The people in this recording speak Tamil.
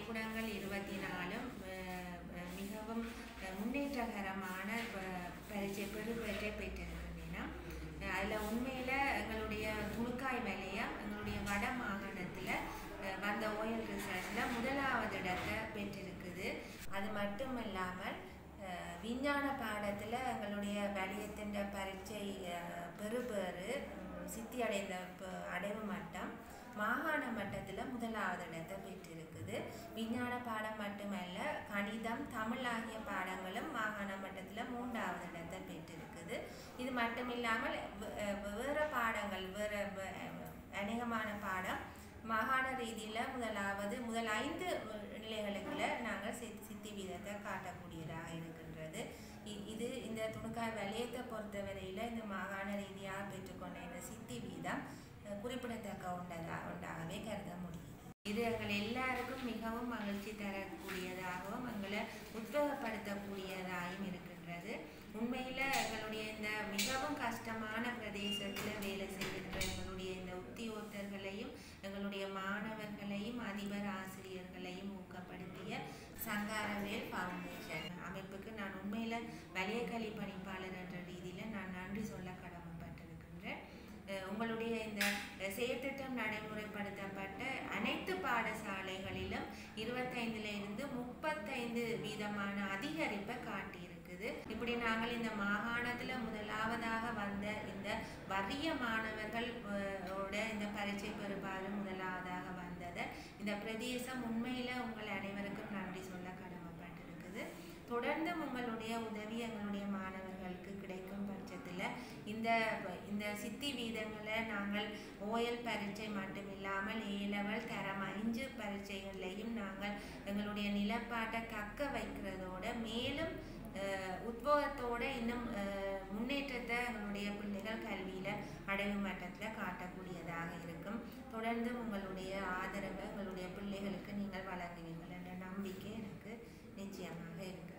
பள்ளிக்கூடங்கள் இருபத்தி நாலும் அஹ், அஹ், மிகவும் அஹ், முன்னேற்றகரமான ப- பரீட்சை பெறுபேற்றை பெற்றிருக்கின்றன அதில் உண்மையில் எங்களுடைய துணுக்காய் வலயம் எங்களுடைய வட மாகாணத்தில் வந்த ஓயல் ரிசர்ச்சில் முதலாவது இடத்தை பெற்றிருக்குது அது மட்டும் இல்லாமல் அஹ், விஞ்ஞான பாடத்தில் எங்களுடைய வலயத்தின் பரீட்சை அஹ், பெறுபேறு உம், சித்தி அடைந்த ப- அடைவு மட்டம் மாகாண மட்டத்தில் முதலாவது இடத்தை பெற்றிருக்குது விஞ்ஞான பாடம் மட்டுமல்ல கணிதம் தமிழ் ஆகிய பாடங்களும் மாகாண மட்டத்தில் மூன்றாவது இடத்தை பெற்றிருக்குது இது மட்டும் இல்லாமல் வே- வே- வேறு பாடங்கள் வேறு வே- அநேகமான பாடம் மாகாண ரீதியில் முதலாவது முதல் ஐந்து நிலைகளுக்குள்ள நாங்கள் சித் சித்தி வீதத்தை காட்டக்கூடியதாக இருக்கின்றது இ- இது இந்த துணுக்காய் வலயத்தை பொறுத்தவரையில் இந்த மாகாண ரீதியாக பெற்றுக்கொண்ட இந்த சித்தி வீதம் அஹ், குறிப்பிடத்தக்க ஒன்றதா ஒன்றாகவே கருத முடியுது இது எங்கள் எல்லாருக்கும் மிகவும் மகிழ்ச்சி தரக்கூடியதாகவும் எங்களை உத்வேகப்படுத்தக்கூடியதாகவும் இருக்கின்றது உண்மையில் எங்களுடைய இந்த மிகவும் கஷ்டமான பிரதேசத்தில் வேலை செய்கின்ற எங்களுடைய இந்த உத்தியோகத்தர்களையும் எங்களுடைய மாணவர்களையும் அதிபர் ஆசிரியர்களையும் ஊக்கப்படுத்திய சங்காரவேல் ஃபவுண்டேஷன் அமைப்புக்கு நான் உண்மையில் வலிய கல்வி பணிப்பாளர் என்ற ரீதியில் நான் நன்றி சொல்ல கடமைப்பட்டிருக்கின்றேன் அஹ் உங்களுடைய இந்த அஹ், செயற்திட்டம் நடைமுறைப்படுத்தப்பட்ட அனைத்து பாடசாலைகளிலும் இருபத்தைந்துல இருந்து முப்பத்தைந்து வீதமான அதிகரிப்பை காட்டியிருக்குது இப்படி நாங்கள் இந்த மாகாணத்துல முதலாவதாக வந்த இந்த வறிய மாணவர்கள் அஹ், ஓட இந்த பரீட்சை பெறுபாடு முதலாவதாக வந்ததை இந்த பிரதேசம் உண்மையில உங்கள் அனைவருக்கும் நன்றி சொல்ல கடமைப்பட்டிருக்குது தொடர்ந்து உங்களுடைய உதவி எங்களுடைய மாணவர்களுக்கு கிடைக்கும் பட்சத்தில் இந்த இந்த சித்தி வீதங்களை நாங்கள் ஓயல் பரீட்சை மட்டும் இல்லாமல் ஏ லெவல் தரம் ஐந்து பரீட்சைகளையும் நாங்கள் எங்களுடைய நிலப்பாட்டை தக்க வைக்கிறதோட மேலும் அஹ், உத்வேகத்தோட இன்னும் அஹ், முன்னேற்றத்தை எங்களுடைய பிள்ளைகள் கல்வியில் அடைவு மட்டத்தில் காட்டக்கூடியதாக இருக்கும் தொடர்ந்து உங்களுடைய ஆதரவை எங்களுடைய பிள்ளைகளுக்கு நீங்கள் வழங்குவீர்கள் என்ற நம்பிக்கை எனக்கு நிச்சயமாக இருக்கிறது